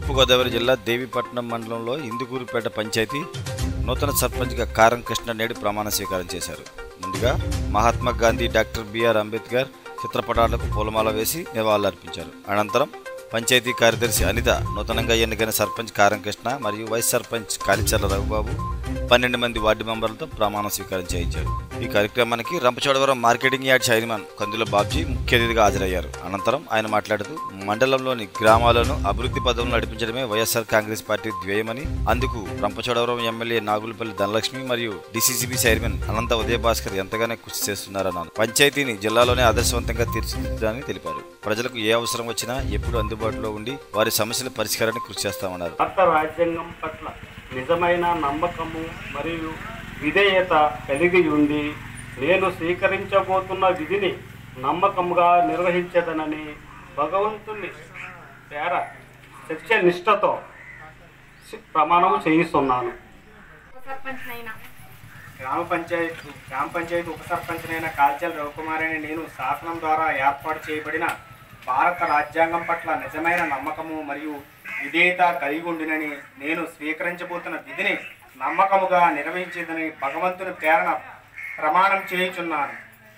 తూర్పుగోదావరి జిల్లా దేవీపట్నం మండలంలో ఇందుకూరుపేట పంచాయతీ నూతన సర్పంచ్గా కారం కృష్ణ నేడు ప్రమాణ స్వీకారం చేశారు ముందుగా మహాత్మా గాంధీ డాక్టర్ బిఆర్ అంబేద్కర్ చిత్రపటాలకు పూలమాల వేసి నివాళులర్పించారు అనంతరం పంచాయతీ కార్యదర్శి అనిత నూతనంగా ఎన్నికైన సర్పంచ్ కారం కృష్ణ మరియు వైస్ సర్పంచ్ కాలిచర్ల రఘుబాబు పన్నెండు మంది వార్డు మెంబర్లతో ప్రమాణ స్వీకారం చేయించారు ఈ కార్యక్రమానికి Rampachodavaram marketing yard chairman Kandula Babji ముఖ్య అతిథిగా హాజరయ్యారు అనంతరం ఆయన మాట్లాడుతూ మండలంలోని గ్రామాలను అభివృద్ధి పదంలో నడిపించడమే వైఎస్ఆర్ కాంగ్రెస్ పార్టీ ధ్యేయమని అందుకు రంపచోడవరం ఎమ్మెల్యే నాగులపల్లి ధనలక్ష్మి మరియు డిసిసిబి చైర్మన్ అనంత ఉదయభాస్కర్ ఎంతగానో కృషి చేస్తున్నారన్నారు పంచాయతీని జిల్లాలోనే ఆదర్శవంతంగా తీర్చిదిద్దాలని తెలిపారు ప్రజలకు ఏ అవసరం వచ్చినా ఎప్పుడు అందుబాటులో ఉండి వారి సమస్యల పరిష్కారానికి కృషి చేస్తామన్నారు భారత రాజ్యాంగం పట్ల నిజమైన నమ్మకము మరియు విధేయత కలిగి ఉండి నేను స్వీకరించబోతున్న విధిని నమ్మకంగా నిర్వహించదనని భగవంతుని పేర శిక్ష నిష్ఠతో ప్రమాణం చేయిస్తున్నాను సర్పంచ్నైనా గ్రామ పంచాయతీ గ్రామ పంచాయతీ ఉప సర్పంచ్నైన కాల్చల్ రవికుమార్ అని నేను శాసనం ద్వారా ఏర్పాటు చేయబడిన భారత రాజ్యాంగం పట్ల నిజమైన నమ్మకము మరియు విధేయత కలిగి ఉండినని నేను స్వీకరించబోతున్న విధిని నమ్మకముగా నిర్వహించేదని భగవంతుని ప్రేరణ ప్రమాణం చేయుచున్నాను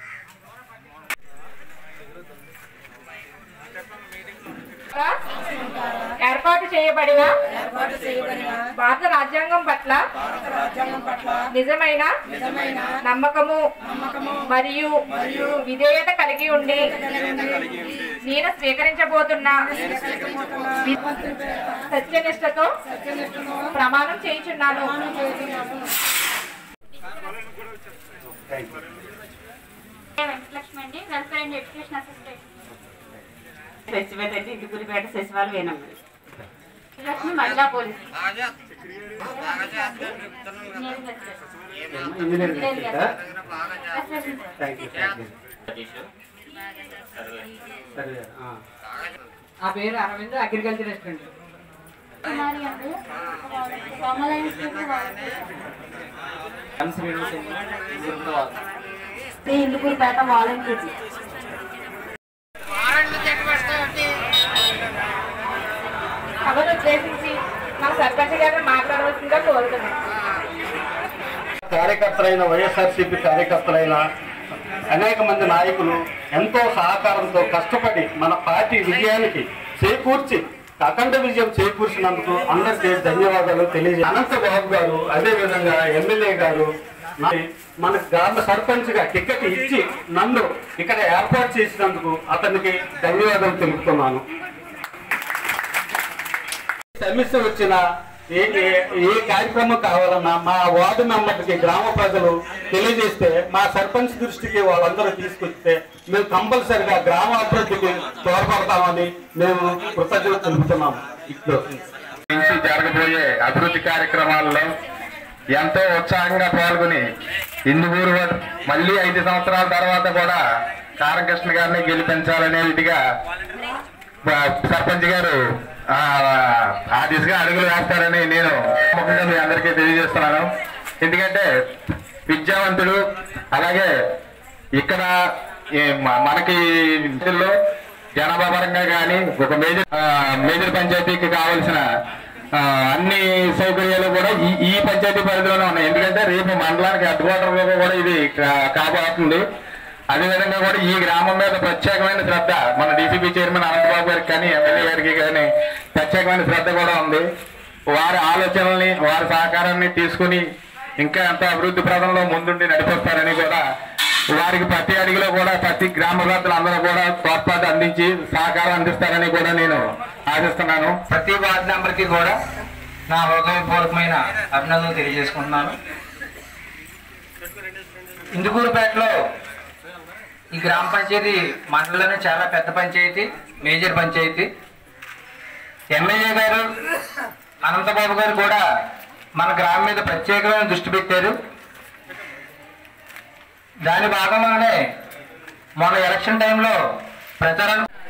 ఏర్పాటు చేయబడిన భారత రాజ్యాంగం పట్ల నిజమైన నమ్మకము మరియు విధేయత కలిగి ఉండి నేను స్వీకరించబోతున్న సత్యనిష్టతో ప్రమాణం చేయించున్నాను వెంకటలక్ష్మి అండి వెల్ఫేర్ అండ్ ఎడ్యుకేషన్ అసిస్టెంట్ సచివాలయం అంటే ఇంటికూరిపేట సచివాలయం వేనమ్మ లక్ష్మి మహిళా పోలీస్ ఇంజనీరింగ్ చేశారా? Assistant thank you thank you సరే ఆ. ఆ పేరు అరవింద్ అగ్రికల్చర్ రెస్టారెంట్ కుమారి అండి రామలయం స్కూల్ ఇందుకూరుపేట వాలంటీర్ సభను ఉద్దేశించి మా సర్పంచ్ గారిని మాట్లాడవలసిందిగా కోరుతున్నాను కార్యకర్తలైన వైఎస్ఆర్సీపీ కార్యకర్తలైన అనేక మంది నాయకులు ఎంతో సహకారంతో కష్టపడి మన పార్టీ విజయానికి చేకూర్చి అఖండ విజయం చేకూర్చినందుకు అందరికీ ధన్యవాదాలు తెలియజే అనంత బాబు గారు అదేవిధంగా ఎమ్మెల్యే గారు నా- మన గ్రామ సర్పంచ్ గా టికెట్ ఇచ్చి నన్ను ఇక్కడ ఏర్పాటు చేసినందుకు అతనికి ధన్యవాదాలు తెలుపుతున్నాను సమస్య వచ్చిన ఏ ఏ- ఏ కార్యక్రమం కావాలన్నా మా వార్డు మెంబర్కి గ్రామ ప్రజలు తెలియజేస్తే మా సర్పంచ్ దృష్టికి వాళ్ళందరూ తీసుకొస్తే మేము కంపల్సరిగా గ్రామ అభివృద్ధికి తోడ్పడతామని మేము కృతజ్ఞత తెలుపుతున్నాము ఇప్పుడు నుంచి జరగబోయే అభివృద్ధి కార్యక్రమాల్లో ఎంతో ఉత్సాహంగా పాల్గొని ఇందుకూరు వద్ద మళ్ళీ ఐదు సంవత్సరాల తర్వాత కూడా కారంకృష్ణ గారిని గెలిపించాలనే విధిగా ఆ, సర్పంచ్ గారు ఆ, ఆ దిశగా అడుగులు వేస్తారని నేను ముఖ్యంగా మీ అందరికీ తెలియజేస్తున్నాను ఎందుకంటే విద్యావంతుడు అలాగే ఇక్కడ ఈ మ- మనకి ఇందులో జనాభా పరంగా కానీ ఒక మేజర్ ఆ, మేజర్ పంచాయతీకి కావాల్సిన ఆ, అన్ని సౌకర్యాలు కూడా ఈ ఈ పంచాయతీ పరిధిలోనే ఉన్నాయి ఎందుకంటే రేపు మండలానికి హెడ్ క్వార్టర్ లో కూడా ఇది కా- కాబోతుంది అదేవిధంగా కూడా ఈ గ్రామం మీద ప్రత్యేకమైన శ్రద్ధ మన డీసీపీ చైర్మన్ అనంతబాబు గారికి కానీ ఎమ్మెల్యే గారికి కానీ ప్రత్యేకమైన శ్రద్ధ కూడా ఉంది వారి ఆలోచనల్ని వారి సహకారాన్ని తీసుకుని ఇంకా ఎంతో అభివృద్ధి ప్రదంలో ముందుండి నడిపిస్తారని కూడా వారికి ప్రతి అడిగిలో కూడా ప్రతి గ్రామ ప్రజలు అందరూ కూడా తోడ్పాటు అందించి సహకారం అందిస్తారని కూడా నేను ఆశిస్తున్నాను ప్రతి వార్డు మెంబర్కి కూడా నా హృదయపూర్వకమైన అభినందనలు తెలియజేసుకుంటున్నాను ఇందుకూరుపేటలో ఈ గ్రామ పంచాయతీ మండలంలోనే చాలా పెద్ద పంచాయతీ మేజర్ పంచాయతీ ఎమ్మెల్యే గారు అనంతబాబు గారు కూడా మన గ్రామం మీద ప్రత్యేకమైన దృష్టి పెట్టారు దాని భాగంగానే మొన్న ఎలక్షన్ టైంలో ప్రచారం